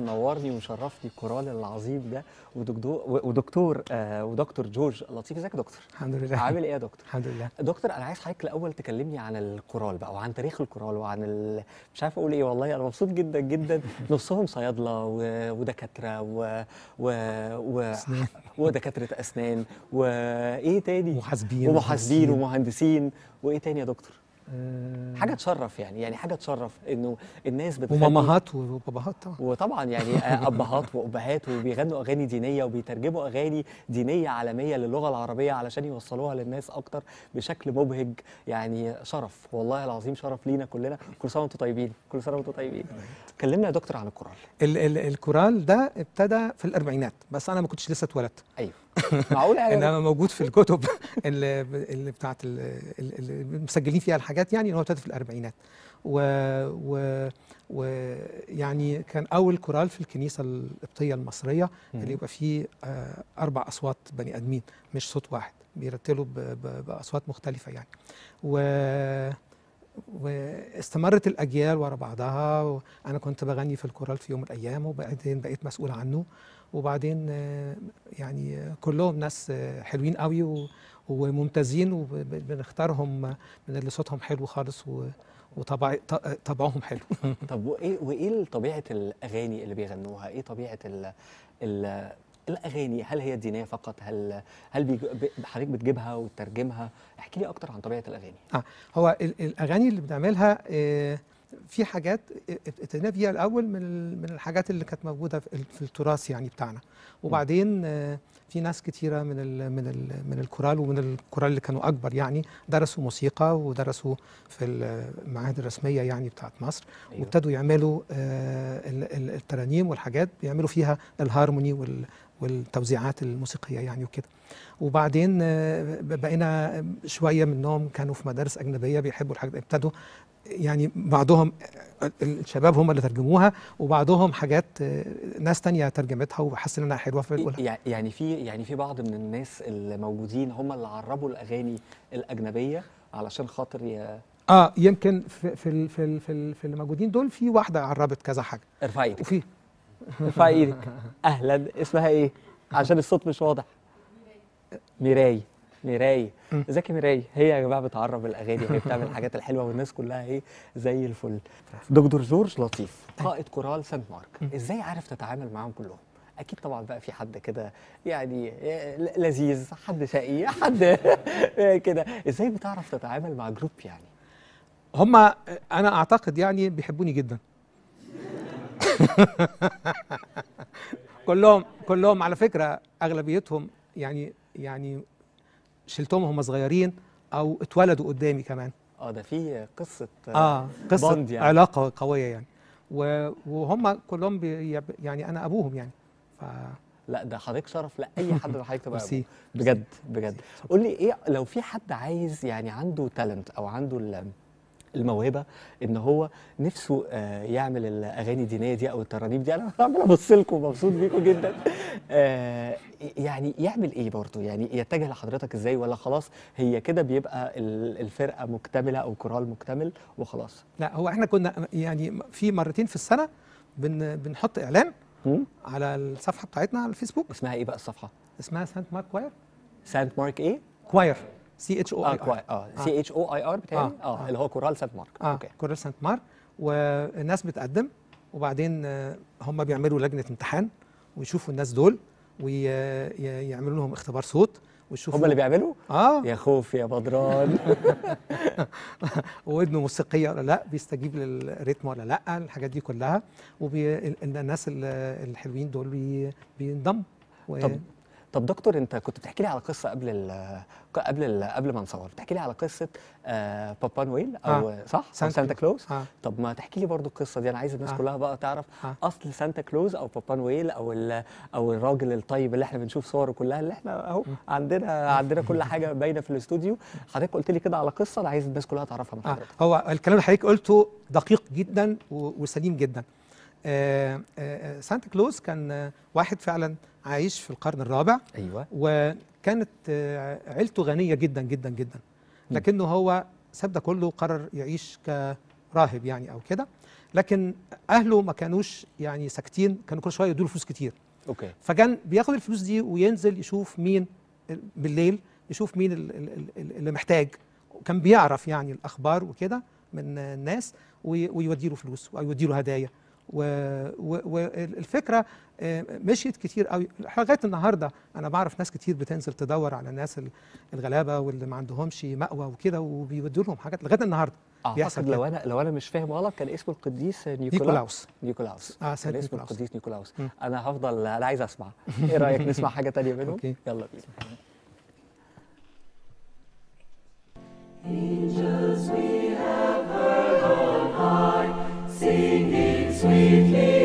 منورني ومشرفني الكورال العظيم ده ودكتور ودكتور آه ودكتور جورج لطيف ازيك يا دكتور الحمد لله عامل ايه يا دكتور الحمد لله دكتور انا عايز حضرتك الاول تكلمني عن الكورال بقى وعن تاريخ الكورال وعن ال... مش عارف اقول ايه والله انا مبسوط جدا جدا نصهم صيادله و... ودكاتره و... و... و... أسنان. ودكاتره اسنان وايه تاني محاسبين ومحاسبين ومهندسين وايه تاني يا دكتور آه، حاجه تشرف يعني يعني حاجه تشرف انه الناس بتخلي ومامهات وباباهات طبعا وطبعا يعني ابهات وابهات وبيغنوا اغاني دينيه وبيترجموا اغاني دينيه عالميه للغه العربيه علشان يوصلوها للناس اكتر بشكل مبهج يعني شرف والله العظيم شرف لينا كلنا كل سنه وانتم طيبين كل سنه وانتم طيبين كلمنا يا دكتور عن الكورال ال ال الكورال ده ابتدى في الاربعينات بس انا ما كنتش لسه اتولدت ايوه معقول يعني انما موجود في الكتب اللي, اللي بتاعت ال- ال- اللي مسجلين فيها الحاجات يعني ان هو ابتدى في الاربعينات و, و ويعني كان اول كورال في الكنيسه القبطيه المصريه اللي يبقى فيه آه، اربع اصوات بني ادمين مش صوت واحد بيرتلوا ب- ب- باصوات مختلفه يعني و واستمرت الاجيال ورا بعضها وانا كنت بغني في الكورال في يوم من الايام وبعدين بقيت مسؤول عنه وبعدين آه، يعني آه، كلهم ناس آه، حلوين قوي و- وممتازين وبنختارهم من اللي صوتهم حلو خالص و- وطبع ط- طبعهم حلو طب وايه وايه طبيعه الاغاني اللي بيغنوها ايه طبيعه ال ال الاغاني هل هي دينيه فقط هل هل بيج- ب- حضرتك بتجيبها وتترجمها احكي لي اكتر عن طبيعه الاغاني هو ال- الاغاني اللي بنعملها آه، في حاجات ابتدينا فيها الاول من ال- من الحاجات اللي كانت موجوده في ال- في التراث يعني بتاعنا وبعدين آه، في ناس كتيره من ال من ال من الكورال ومن الكورال اللي كانوا اكبر يعني درسوا موسيقى ودرسوا في المعاهد الرسميه يعني بتاعت مصر أيوة. وابتدوا يعملوا آه، ال- ال- الترانيم والحاجات بيعملوا فيها الهارموني وال- والتوزيعات الموسيقيه يعني وكده وبعدين آه، بقينا شويه منهم كانوا في مدارس اجنبيه بيحبوا الحاجات ابتدوا يعني بعضهم آه، الشباب هم اللي ترجموها وبعضهم حاجات آه، ناس تانية ترجمتها وحس انها حلوه فبنقولها يع- يعني في يعني في بعض من الناس اللي موجودين هم اللي عربوا الاغاني الاجنبيه علشان خاطر ي... اه يمكن في في ال- في ال- في, ال- في اللي موجودين دول في واحده عربت كذا حاجه ارفعي ايدك وفي ارفعي ايدك اهلا اسمها ايه عشان الصوت مش واضح ميراي ميراي مم. ازيك يا ميراي هي يا جماعه بتعرب الاغاني وهي بتعمل الحاجات الحلوه والناس كلها ايه زي الفل دكتور جورج لطيف قائد كورال سانت مارك مم. ازاي عارف تتعامل معاهم كلهم اكيد طبعا بقى في حد كده يعني ل- لذيذ حد شقي حد كده ازاي بتعرف تتعامل مع جروب يعني هم انا اعتقد يعني بيحبوني جدا كلهم كلهم على فكره اغلبيتهم يعني يعني شلتهم وهم صغيرين او اتولدوا قدامي كمان اه ده في قصه اه قصه بوند يعني. علاقه قويه يعني و- وهم كلهم بي يعني انا ابوهم يعني ف لا ده حضرتك شرف لاي حد من حضرتك تبقى ميرسي. أبوه. بجد بجد قول لي ايه لو في حد عايز يعني عنده تالنت او عنده ال- الموهبه ان هو نفسه آه، يعمل الاغاني الدينيه دي او الترانيم دي انا عمال ابص لكم مبسوط بيكم جدا آه، يعني يعمل ايه برضه يعني يتجه لحضرتك ازاي ولا خلاص هي كده بيبقى ال- الفرقه مكتمله او كورال مكتمل وخلاص لا هو احنا كنا يعني في مرتين في السنه بن بنحط اعلان هم؟ على الصفحه بتاعتنا على الفيسبوك اسمها ايه بقى الصفحه اسمها سانت مارك كواير سانت مارك ايه كواير سي اتش او اه اي كوي اه سي اتش او اي ار بتاعي آه، اه آه. اللي هو كورال سانت مارك اه اوكي كورال سانت مارك والناس بتقدم وبعدين آه، هم بيعملوا لجنه امتحان ويشوفوا الناس دول ويعملوا لهم اختبار صوت ويشوفوا هم اللي بيعملوا اه يا خوف يا بدران ودنه موسيقيه ولا لا بيستجيب للريتم ولا لا الحاجات دي كلها والناس الحلوين دول بي- بينضموا و- طب طب دكتور انت كنت بتحكي لي على قصه قبل ال قبل ال قبل ما نصور بتحكي لي على قصه آه بابا نويل او آه. صح أو سانتا سانتا كلوز اه طب ما تحكي لي برضو القصه دي انا عايز الناس آه. كلها بقى تعرف آه. اصل سانتا كلوز او بابا نويل او ال- او الراجل الطيب اللي احنا بنشوف صوره كلها اللي احنا اهو عندنا عندنا كل حاجه باينه في الاستوديو حضرتك قلت لي كده على قصه انا عايز الناس كلها تعرفها من آه. حضرتك هو الكلام اللي حضرتك قلته دقيق جدا و- وسليم جدا آه آه سانتا كلوز كان آه، واحد فعلا عايش في القرن الرابع ايوه وكانت آه، عيلته غنية جدا جدا جدا لكنه هو ساب ده كله وقرر يعيش كراهب يعني أو كده لكن اهله ما كانوش يعني ساكتين كانوا كل شويه يدوا له فلوس كتير اوكي فكان بياخد الفلوس دي وينزل يشوف مين بالليل يشوف مين ال- ال- ال- اللي محتاج كان بيعرف يعني الاخبار وكده من الناس وي- ويودي له فلوس او يودي له هدايا والفكره مشيت كتير قوي لغايه النهارده انا بعرف ناس كتير بتنزل تدور على الناس ال- الغلابه واللي ما عندهمش مأوى وكده وبيودوا لهم حاجات لغايه النهارده بيحصل اعتقد لو كده. انا لو انا مش فاهم غلط كان اسمه القديس نيكولاوس نيكولاوس نيكولاوس اه سيد كان اسمه نيكولاوس القديس نيكولاوس مم. انا هفضل انا عايز اسمع ايه رايك نسمع حاجه تانية منهم أوكي. يلا بينا Angels we have heard on high, singing sweetly